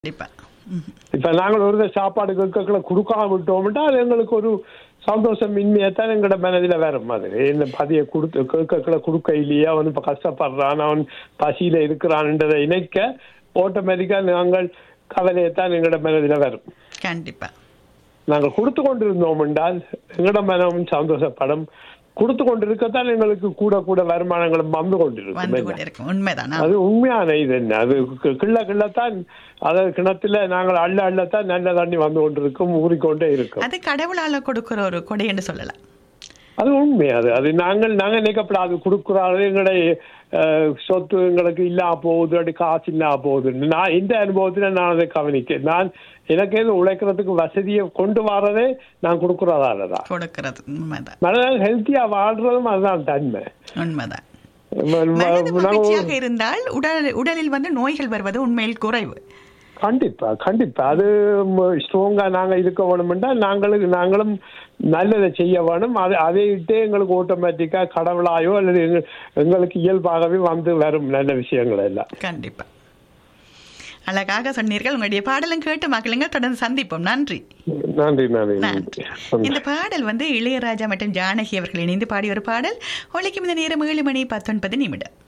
கண்டிப்பா ம். இப்ப நாங்கள் ஒரு தடவை சாப்பாடு கேட்கல கொடுக்காம விட்டோம்னா அது எங்களுக்கு ஒரு சந்தோஷம் இன்மையத்தான் எங்களோட மனதில வரும் அது இந்த பதிய கொடுத்து கேட்கல கொடுக்க இல்லையே அவன் இப்ப கஷ்டப்படுறான் அவன் பசியில இருக்கிறான்ன்றதை இணைக்க ஆட்டோமேட்டிக்கா நாங்கள் கவலையைத்தான் எங்களோட மனதில வரும் கண்டிப்பா நாங்கள் கொடுத்து கொண்டிருந்தோம் என்றால் எங்களோட மனமும் சந்தோஷப்படும் கொடுத்து கொண்டிருக்கத்தான் எங்களுக்கு கூட கூட வருமானங்களும் வந்து கொண்டிருக்கும் வந்து என்ன? கொண்டு இருக்கும் உண்மைதானா அது உண்மையான இது என்ன அது கி- கிள்ள கிள்ளத்தான் அதாவது கிணத்துல நாங்கள் அள்ள அள்ளத்தான் நல்ல தண்ணி வந்து கொண்டிருக்கும் ஊறிக்கொண்டே இருக்கும் அது கடவுளால கொடுக்கிற ஒரு கொடை என்று சொல்லலாம் அது உண்மை அது அது நாங்கள் நாங்க நினைக்கப்படாது கொடுக்குறாரு எங்களுடைய அஹ், சொத்து எங்களுக்கு இல்லா போகுது அப்படி காசு இல்லா போகுதுன்னு நான் இந்த அனுபவத்துல நான் அதை கவனிக்க நான் எனக்கு எது உழைக்கிறதுக்கு வசதியை கொண்டு வரதே நான் கொடுக்குறதால தான் கொடுக்கிறது உண்மைதான் மனதால் ஹெல்த்தியா வாழ்றதும் அதுதான் தன்மை உண்மைதான் ம- ம- மனது நாங்க மகிழ்ச்சியாக இருந்தால் உடல் உடலில் வந்து நோய்கள் வருவது உண்மையில் குறைவு கண்டிப்பா கண்டிப்பா அது ஸ்ட்ராங்கா நாங்க இருக்க வேணும்னா நாங்களுக்கு நாங்களும் நல்லதை செய்ய வேணும் அது அதை விட்டு எங்களுக்கு ஆட்டோமேட்டிக்கா கடவுளாயோ அல்லது எங்க- எங்களுக்கு இயல்பாகவே வந்து வரும் நல்ல விஷயங்கள் எல்லாம் கண்டிப்பா அழகாக சொன்னீர்கள் உங்களுடைய பாடலும் கேட்டு மக்களுங்கள் தொடர்ந்து சந்திப்போம் நன்றி நன்றி நன்றி நன்றி இந்த பாடல் வந்து இளையராஜா மற்றும் ஜானகி அவர்கள் இணைந்து பாடிய ஒரு பாடல் ஒழிக்கும் இந்த நேரம் ஏழு மணி பத்தொன்பது நிமிடம்